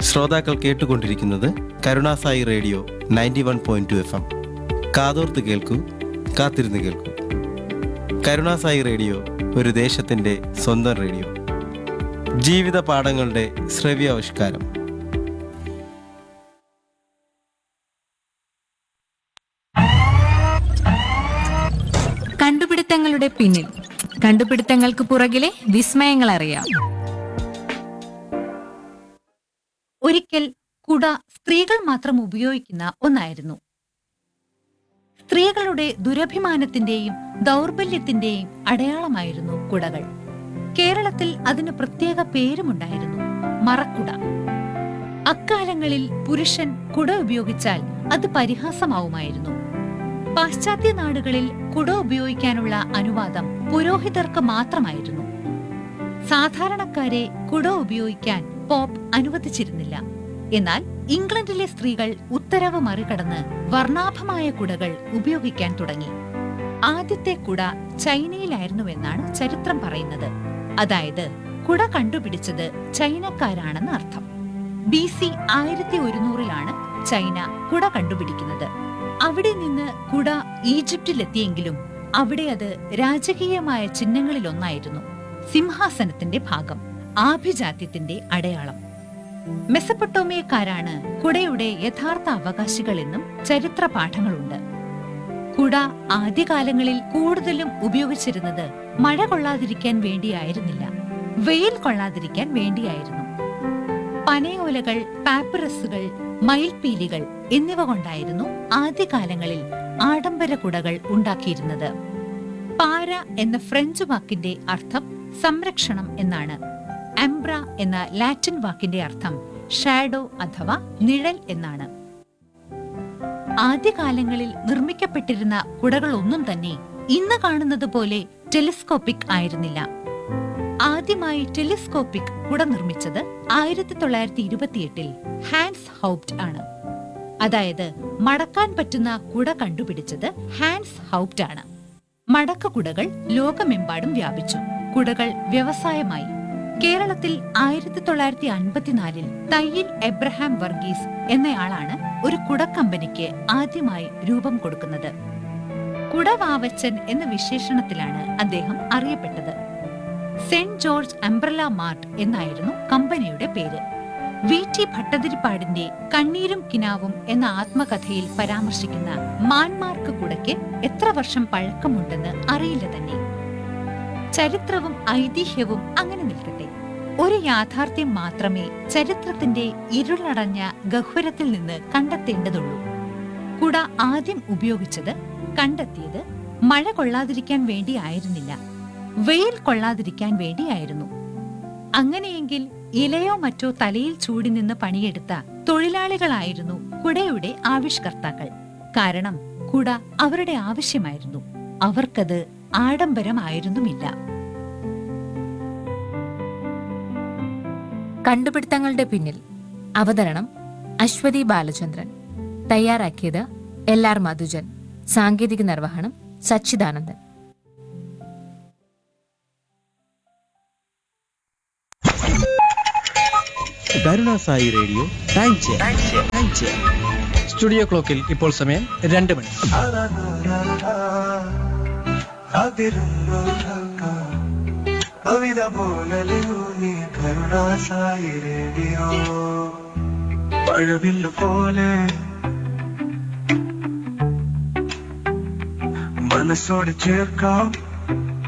ശ്രോതാക്കൾ കേട്ടുകൊണ്ടിരിക്കുന്നത് Karunasai radio ninety one point two F M കാതോർത്ത് കേൾക്കൂ കാത്തിരുന്ന് കേൾക്കൂ കരുണാസായി റേഡിയോ ഒരു ദേശത്തിൻ്റെ സ്വന്തം റേഡിയോ ജീവിത പാഠങ്ങളുടെ ശ്രവ്യാവിഷ്കാരം കണ്ടുപിടുത്തങ്ങളുടെ പിന്നിൽ കണ്ടുപിടുത്തങ്ങൾക്ക് പുറകിലെ വിസ്മയങ്ങൾ അറിയാം ഒരിക്കൽ കുട സ്ത്രീകൾ മാത്രം ഉപയോഗിക്കുന്ന ഒന്നായിരുന്നു സ്ത്രീകളുടെ ദുരഭിമാനത്തിന്റെയും ദൗർബല്യത്തിന്റെയും അടയാളമായിരുന്നു കുടകൾ കേരളത്തിൽ അതിന് പ്രത്യേക പേരുമുണ്ടായിരുന്നു മറക്കുട അക്കാലങ്ങളിൽ പുരുഷൻ കുട ഉപയോഗിച്ചാൽ അത് പരിഹാസമാവുമായിരുന്നു പാശ്ചാത്യ നാടുകളിൽ കുട ഉപയോഗിക്കാനുള്ള അനുവാദം പുരോഹിതർക്ക് മാത്രമായിരുന്നു സാധാരണക്കാരെ കുട ഉപയോഗിക്കാൻ പോപ്പ് അനുവദിച്ചിരുന്നില്ല എന്നാൽ ഇംഗ്ലണ്ടിലെ സ്ത്രീകൾ ഉത്തരവ് മറികടന്ന് വർണ്ണാഭമായ കുടകൾ ഉപയോഗിക്കാൻ തുടങ്ങി ആദ്യത്തെ കുട ചൈനയിലായിരുന്നുവെന്നാണ് ചരിത്രം പറയുന്നത് അതായത് കുട കണ്ടുപിടിച്ചത് ചൈനക്കാരാണെന്ന് അർത്ഥം ബി സി ആയിരത്തി ഒരുന്നൂറിലാണ് ചൈന കുട കണ്ടുപിടിക്കുന്നത് അവിടെ നിന്ന് കുട ഈജിപ്തിലെത്തിയെങ്കിലും അവിടെ അത് രാജകീയമായ ചിഹ്നങ്ങളിലൊന്നായിരുന്നു സിംഹാസനത്തിന്റെ ഭാഗം ആഭിജാത്യത്തിന്റെ അടയാളം മെസ്സപ്പൊട്ടോമിയക്കാരാണ് കുടയുടെ യഥാർത്ഥ അവകാശികൾ എന്നും ചരിത്ര പാഠങ്ങളുണ്ട് കുട ആദ്യകാലങ്ങളിൽ കൂടുതലും ഉപയോഗിച്ചിരുന്നത് മഴ കൊള്ളാതിരിക്കാൻ വേണ്ടിയായിരുന്നില്ല വെയിൽ കൊള്ളാതിരിക്കാൻ വേണ്ടിയായിരുന്നു പനയോലകൾ പാപ്പിറസുകൾ മയിൽപീലികൾ എന്നിവ കൊണ്ടായിരുന്നു ആദ്യകാലങ്ങളിൽ ആഡംബര കുടകൾ ഉണ്ടാക്കിയിരുന്നത് പാര എന്ന ഫ്രഞ്ച് വാക്കിന്റെ അർത്ഥം സംരക്ഷണം എന്നാണ് എംബ്ര എന്ന ലാറ്റിൻ വാക്കിന്റെ അർത്ഥം ഷാഡോ അഥവാ നിഴൽ എന്നാണ് ആദ്യകാലങ്ങളിൽ നിർമ്മിക്കപ്പെട്ടിരുന്ന കുടകളൊന്നും തന്നെ ഇന്ന് കാണുന്നത് പോലെ ടെലിസ്കോപ്പിക് ആയിരുന്നില്ല ആദ്യമായി ടെലിസ്കോപ്പിക് കുട നിർമ്മിച്ചത് ആയിരത്തി തൊള്ളായിരത്തി ഇരുപത്തിയെട്ടിൽ ഹാൻസ് ഹൗപ്റ്റ് ആണ് അതായത് മടക്കാൻ പറ്റുന്ന കുട കണ്ടുപിടിച്ചത് ഹാൻസ് ഹൗപ്റ്റ് ആണ് മടക്ക കുടകൾ ലോകമെമ്പാടും വ്യാപിച്ചു കുടകൾ വ്യവസായമായി കേരളത്തിൽ ആയിരത്തി തൊള്ളായിരത്തി അൻപത്തിനാലിൽ തയ്യിൽ എബ്രഹാം വർഗീസ് എന്നയാളാണ് ഒരു കുട കമ്പനിക്ക് ആദ്യമായി രൂപം കൊടുക്കുന്നത് കുടവാവച്ചൻ എന്ന വിശേഷണത്തിലാണ് അദ്ദേഹം അറിയപ്പെട്ടത് സെന്റ് ജോർജ് അംബ്രല മാർട്ട് എന്നായിരുന്നു കമ്പനിയുടെ പേര് വി ടി ഭട്ടതിരിപ്പാടിന്റെ കണ്ണീരും കിനാവും എന്ന ആത്മകഥയിൽ പരാമർശിക്കുന്ന മാൻമാർക്ക് കുടയ്ക്ക് എത്ര വർഷം പഴക്കമുണ്ടെന്ന് അറിയില്ല തന്നെ ചരിത്രവും ഐതിഹ്യവും അങ്ങനെ നിൽക്കട്ടെ ഒരു യാഥാർത്ഥ്യം മാത്രമേ ചരിത്രത്തിന്റെ ഇരുളടഞ്ഞ ഗഹ്വരത്തിൽ നിന്ന് കണ്ടെത്തേണ്ടതുള്ളൂ കുട ആദ്യം ഉപയോഗിച്ചത് കണ്ടെത്തിയത് മഴ കൊള്ളാതിരിക്കാൻ വേണ്ടിയായിരുന്നില്ല വെയിൽ കൊള്ളാതിരിക്കാൻ വേണ്ടിയായിരുന്നു അങ്ങനെയെങ്കിൽ ഇലയോ മറ്റോ തലയിൽ ചൂടി നിന്ന് പണിയെടുത്ത തൊഴിലാളികളായിരുന്നു കുടയുടെ ആവിഷ്കർത്താക്കൾ കാരണം കുട അവരുടെ ആവശ്യമായിരുന്നു അവർക്കത് ആഡംബരമായിരുന്നുമില്ല കണ്ടുപിടുത്തങ്ങളുടെ പിന്നിൽ അവതരണം അശ്വതി ബാലചന്ദ്രൻ തയ്യാറാക്കിയത് എൽ ആർ മധുജൻ സാങ്കേതിക നിർവഹണം Sachidanandan Karunasai radio time chair time chair studio ക്ലോക്കിൽ ഇപ്പോൾ സമയം രണ്ട് മണി അതിരുന്നു കവിത പോലലിയൂ നീ കരുണാസായി റേഡിയോ പഴവില്ലു പോലെ മനസ്സോട് ചേർക്കാം